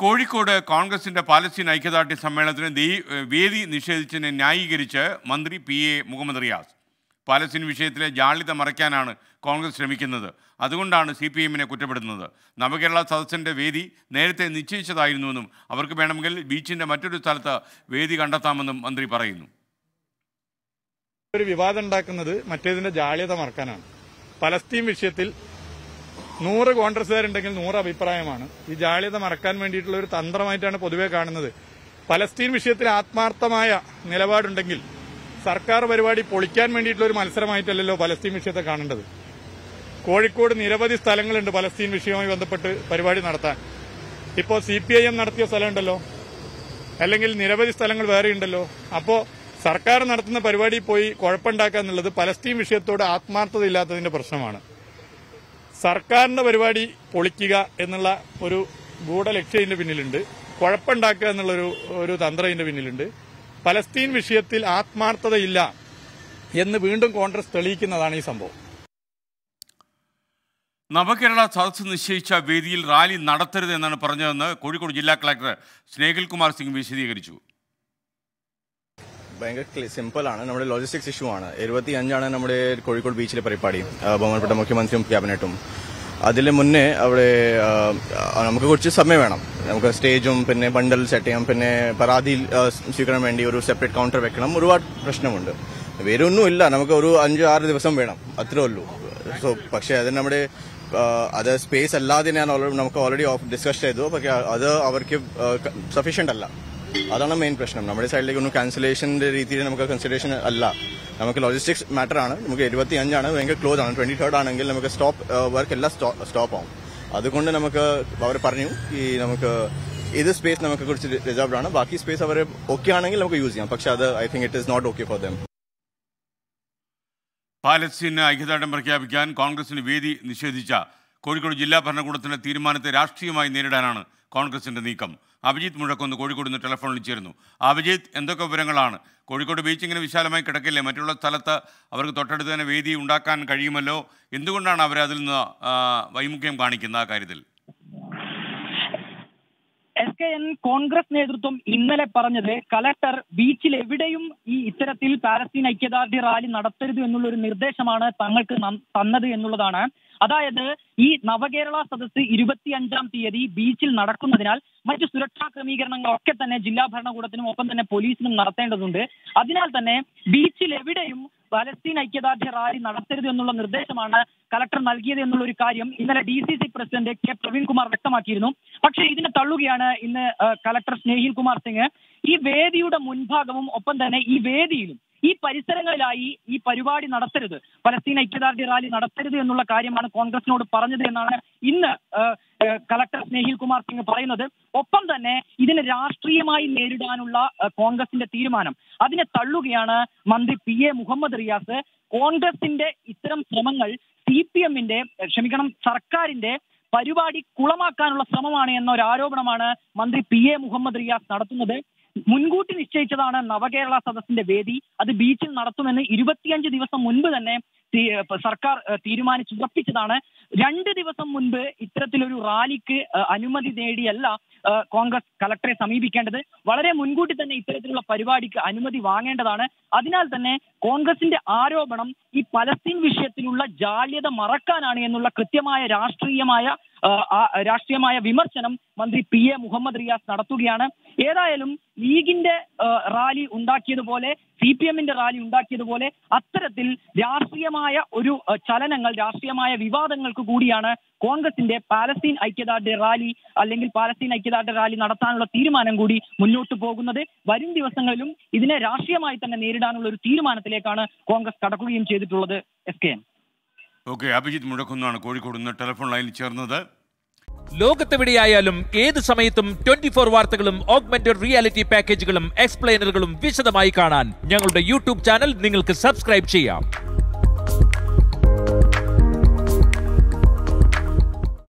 കോഴിക്കോട് കോൺഗ്രസിന്റെ പാലസ്തീൻ ഐക്യദാർഢ്യ സമ്മേളനത്തിന് ദീ- വേദി നിഷേധിച്ചതിനെ ന്യായീകരിച്ച് മന്ത്രി P A Muhammad Riyas Palestine വിഷയത്തിലെ ജാള്യത മറയ്ക്കാനാണ് കോൺഗ്രസ് ശ്രമിക്കുന്നത് അതുകൊണ്ടാണ് സി പി എമ്മിനെ കുറ്റപ്പെടുത്തുന്നത് നവകേരള സദസ്സിൻ്റെ വേദി നേരത്തെ നിശ്ചയിച്ചതായിരുന്നുവെന്നും അവർക്ക് വേണമെങ്കിൽ ബീച്ചിൻ്റെ മറ്റൊരു സ്ഥലത്ത് വേദി കണ്ടെത്താമെന്നും മന്ത്രി പറയുന്നു ഒരു വിവാദം ഉണ്ടാക്കുന്നത് മറ്റേതിന്റെ ജാള്യത മറക്കാനാണ് പലസ്തീൻ വിഷയത്തിൽ നൂറ് കോൺഗ്രസുകാരുണ്ടെങ്കിൽ നൂറ് അഭിപ്രായമാണ് ഈ ജാള്യത മറക്കാൻ വേണ്ടിയിട്ടുള്ള ഒരു തന്ത്രമായിട്ടാണ് പൊതുവെ കാണുന്നത് പലസ്തീൻ വിഷയത്തിൽ ആത്മാർത്ഥമായ നിലപാടുണ്ടെങ്കിൽ സർക്കാർ പരിപാടി പൊളിക്കാൻ വേണ്ടിയിട്ടുള്ള ഒരു മത്സരമായിട്ടല്ലല്ലോ പലസ്തീൻ വിഷയത്തെ കാണേണ്ടത് കോഴിക്കോട് നിരവധി സ്ഥലങ്ങളുണ്ട് പലസ്തീൻ വിഷയവുമായി ബന്ധപ്പെട്ട് പരിപാടി നടത്താൻ ഇപ്പോൾ സി പി ഐ എം നടത്തിയ സ്ഥലമുണ്ടല്ലോ അല്ലെങ്കിൽ നിരവധി സ്ഥലങ്ങൾ വേറെയുണ്ടല്ലോ അപ്പോ സർക്കാർ നടത്തുന്ന പരിപാടി പോയി കുഴപ്പമുണ്ടാക്കുക എന്നുള്ളത് പലസ്തീൻ വിഷയത്തോട് ആത്മാർത്ഥത ഇല്ലാത്തതിന്റെ പ്രശ്നമാണ് സർക്കാരിന്റെ പരിപാടി പൊളിക്കുക എന്നുള്ള ഒരു ഗൂഢലക്ഷ്യം ഇതിന്റെ പിന്നിലുണ്ട് കുഴപ്പമുണ്ടാക്കുക എന്നുള്ളൊരു ഒരു തന്ത്രം ഇതിന്റെ പിന്നിലുണ്ട് പലസ്തീൻ വിഷയത്തിൽ ആത്മാർത്ഥതയില്ല എന്ന് വീണ്ടും കോൺഗ്രസ് തെളിയിക്കുന്നതാണ് ഈ സംഭവം നവകേരള സദസ്സ് നിശ്ചയിച്ച വേദിയിൽ റാലി നടത്തരുത് എന്നാണ് പറഞ്ഞതെന്ന് കോഴിക്കോട് ജില്ലാ കളക്ടർ സ്നേഹിൽ കുമാർ സിംഗ് വിശദീകരിച്ചു ഭയങ്കര സിമ്പിൾ ആണ് നമ്മുടെ ലോജിസ്റ്റിക്സ് ഇഷ്യൂ ആണ് എഴുപത്തി അഞ്ചാണ് നമ്മുടെ കോഴിക്കോട് ബീച്ചിലെ പരിപാടി ആ, ബഹുമാനപ്പെട്ട മുഖ്യമന്ത്രിയും ക്യാബിനറ്റും അതിന് മുന്നേ അവിടെ ആ, ആ, നമുക്ക് കുറച്ച് സമയം വേണം നമുക്ക് സ്റ്റേജും പിന്നെ ബണ്ടൽ സെറ്റ് ചെയ്യാം പിന്നെ പരാതി ആ, സ്വീകരണം വേണ്ടി ഒരു സെപ്പറേറ്റ് കൗണ്ടർ വെക്കണം ഒരുപാട് പ്രശ്നമുണ്ട് വേറെ ഒന്നുമില്ല നമുക്ക് ഒരു അഞ്ച് ആറ് ദിവസം വേണം അത്രേ ഉള്ളൂ സോ പക്ഷേ അത് നമ്മുടെ ആ, അത് സ്പേസ് അല്ലാതെ ഞാൻ already- നമുക്ക് ഓൾറെഡി ഡിസ്കസ് ചെയ്തു പക്ഷേ അത് അവർക്ക് സഫീഷ്യന്റ് അല്ല അതാണ് മെയിൻ പ്രശ്നം നമ്മുടെ സൈഡിലേക്ക് ഒന്നും ക്യാൻസലേഷന്റെ രീതിയിൽ നമുക്ക് കൺസിഡറേഷൻ അല്ല നമുക്ക് ലോജിസ്റ്റിക്സ് മാറ്റർ ആണ് നമുക്ക് ഇരുപത്തി അഞ്ചാണ് ഭയങ്കര ക്ലോസ് ആണ് ട്വന്റി തേർഡ് ആണെങ്കിൽ നമുക്ക് സ്റ്റോപ്പ് വർക്ക് എല്ലാം സ്റ്റോപ്പ് ആവും അതുകൊണ്ട് നമുക്ക് അവർ പറഞ്ഞു ഈ നമുക്ക് ഇത് സ്പേസ് നമുക്ക് കുറച്ച് റിസർവ്ഡ് ആണ് ബാക്കി സ്പേസ് അവർ ഓക്കെ ആണെങ്കിൽ നമുക്ക് യൂസ് ചെയ്യാം പക്ഷെ അത് I think it is not okay for them പാലസ്തീന് ഐക്യദാർഢ്യം പ്രഖ്യാപിക്കാൻ കോൺഗ്രസിന് വേദി നിഷേധിച്ച കോഴിക്കോട് ജില്ലാ ഭരണകൂടത്തിന്റെ തീരുമാനത്തെ രാഷ്ട്രീയമായി നേരിടാനാണ് കോൺഗ്രസിന്റെ നീക്കം അഭിജിത്ത് മുഴക്കൊന്ന് കോഴിക്കോട് നിന്ന് ടെലിഫോണിൽ ചേരുന്നു അഭിജിത്ത് എന്തൊക്കെ വിവരങ്ങളാണ് കോഴിക്കോട് ബീച്ച് ഇങ്ങനെ വിശാലമായി കിടക്കില്ലേ മറ്റുള്ള സ്ഥലത്ത് അവർക്ക് തൊട്ടടുത്ത് തന്നെ വേദി ഉണ്ടാക്കാൻ കഴിയുമല്ലോ എന്തുകൊണ്ടാണ് അവർ അതിൽ നിന്ന് ആ, വൈമുഖ്യം കാണിക്കുന്നത് ആ കാര്യത്തിൽ എസ് കെ എൻ കോൺഗ്രസ് നേതൃത്വം ഇന്നലെ പറഞ്ഞത് കലക്ടർ ബീച്ചിൽ എവിടെയും ഈ ഇത്തരത്തിൽ പാലസ്തീൻ ഐക്യദാർഢ്യ റാലി നടത്തരുത് എന്നുള്ള ഒരു നിർദ്ദേശമാണ് തങ്ങൾക്ക് നം- തന്നത് എന്നുള്ളതാണ് അതായത് ഈ നവകേരള സദസ്സ് ഇരുപത്തിയഞ്ചാം തീയതി ബീച്ചിൽ നടക്കുന്നതിനാൽ മറ്റു സുരക്ഷാ ക്രമീകരണങ്ങളൊക്കെ തന്നെ ജില്ലാ ഭരണകൂടത്തിനും ഒപ്പം തന്നെ പോലീസിനും നടത്തേണ്ടതുണ്ട് അതിനാൽ തന്നെ ബീച്ചിൽ എവിടെയും പലസ്തീൻ ഐക്യദാർഢ്യ റാലി നടത്തരുത് എന്നുള്ള നിർദ്ദേശമാണ് കലക്ടർ നൽകിയത് എന്നുള്ള ഒരു കാര്യം ഇന്നലെ D C C president K Praveen Kumar വ്യക്തമാക്കിയിരുന്നു പക്ഷേ ഇതിനെ തള്ളുകയാണ് ഇന്ന് ആ, കലക്ടർ സ്നേഹിൽ കുമാർ സിംഗ് ഈ വേദിയുടെ മുൻഭാഗവും ഒപ്പം തന്നെ ഈ വേദിയിലും ഈ പരിസരങ്ങളിലായി ഈ പരിപാടി നടത്തരുത് പലസ്തീൻ ഐക്യദാർഢ്യ റാലി നടത്തരുത് എന്നുള്ള കാര്യമാണ് കോൺഗ്രസിനോട് പറഞ്ഞത് എന്നാണ് ഇന്ന് ആ, ആ, കലക്ടർ സ്നേഹിൽ കുമാർ സിംഗ് പറയുന്നത് ഒപ്പം തന്നെ ഇതിനെ രാഷ്ട്രീയമായി നേരിടാനുള്ള ആ, കോൺഗ്രസിന്റെ തീരുമാനം അതിനെ തള്ളുകയാണ് മന്ത്രി പി എ മുഹമ്മദ് റിയാസ് കോൺഗ്രസിന്റെ ഇത്തരം ശ്രമങ്ങൾ സി പി എമ്മിന്റെ ക്ഷമിക്കണം സർക്കാരിന്റെ പരിപാടി കുളമാക്കാനുള്ള ശ്രമമാണ് എന്ന ഒരു ആരോപണമാണ് മന്ത്രി പി എ മുഹമ്മദ് റിയാസ് നടത്തുന്നത് മുൻകൂട്ടി നിശ്ചയിച്ചതാണ് നവകേരള സദസ്സിന്റെ വേദി അത് ബീച്ചിൽ നടത്തുമെന്ന് ഇരുപത്തിയഞ്ച് ദിവസം മുൻപ് തന്നെ തീ- സർക്കാർ ഏഹ്, തീരുമാനിച്ചുറപ്പിച്ചതാണ് രണ്ട് ദിവസം മുൻപ് ഇത്തരത്തിലൊരു റാലിക്ക് ഏഹ്, അനുമതി നേടിയല്ല ഏഹ്, കോൺഗ്രസ് കലക്ടറെ സമീപിക്കേണ്ടത് വളരെ മുൻകൂട്ടി തന്നെ ഇത്തരത്തിലുള്ള പരിപാടിക്ക് അനുമതി വാങ്ങേണ്ടതാണ് അതിനാൽ തന്നെ കോൺഗ്രസിന്റെ ആരോപണം ഈ പലസ്തീൻ വിഷയത്തിലുള്ള ജാള്യത മറക്കാനാണ് എന്നുള്ള കൃത്യമായ രാഷ്ട്രീയമായ ആ, ആ, രാഷ്ട്രീയമായ വിമർശനം മന്ത്രി പി എ മുഹമ്മദ് റിയാസ് നടത്തുകയാണ് ഏതായാലും ലീഗിന്റെ ആ, റാലി ഉണ്ടാക്കിയതുപോലെ സി പി എമ്മിന്റെ റാലി ഉണ്ടാക്കിയതുപോലെ അത്തരത്തിൽ രാഷ്ട്രീയമായ ഒരു ആ, ചലനങ്ങൾ രാഷ്ട്രീയമായ വിവാദങ്ങൾക്ക് കൂടിയാണ് കോൺഗ്രസിന്റെ പാലസ്തീൻ ഐക്യദാർഢ്യ റാലി അല്ലെങ്കിൽ പാലസ്തീൻ ഐക്യദാർഢ്യ റാലി നടത്താനുള്ള തീരുമാനം കൂടി മുന്നോട്ട് പോകുന്നത് വരും ദിവസങ്ങളിലും ഇതിനെ രാഷ്ട്രീയമായി തന്നെ നേരിടാനുള്ള ഒരു തീരുമാനത്തിലേക്കാണ് കോൺഗ്രസ് കടക്കുകയും ചെയ്തിട്ടുള്ളത് S K N okay Abhijith മുഴക്കുന്നാണ് കോഴിക്കോട് നിന്ന് ടെലിഫോൺ ലൈനിൽ ചേർന്നത് ലോകത്തെവിടെയായാലും ഏത് സമയത്തും ട്വന്റി ഫോർ വാർത്തകളും ഓഗ്മെന്റഡ് റിയാലിറ്റി പാക്കേജുകളും എക്സ്പ്ലെയിനറുകളും വിശദമായി കാണാൻ ഞങ്ങളുടെ യൂട്യൂബ് ചാനൽ നിങ്ങൾക്ക് സബ്സ്ക്രൈബ് ചെയ്യാം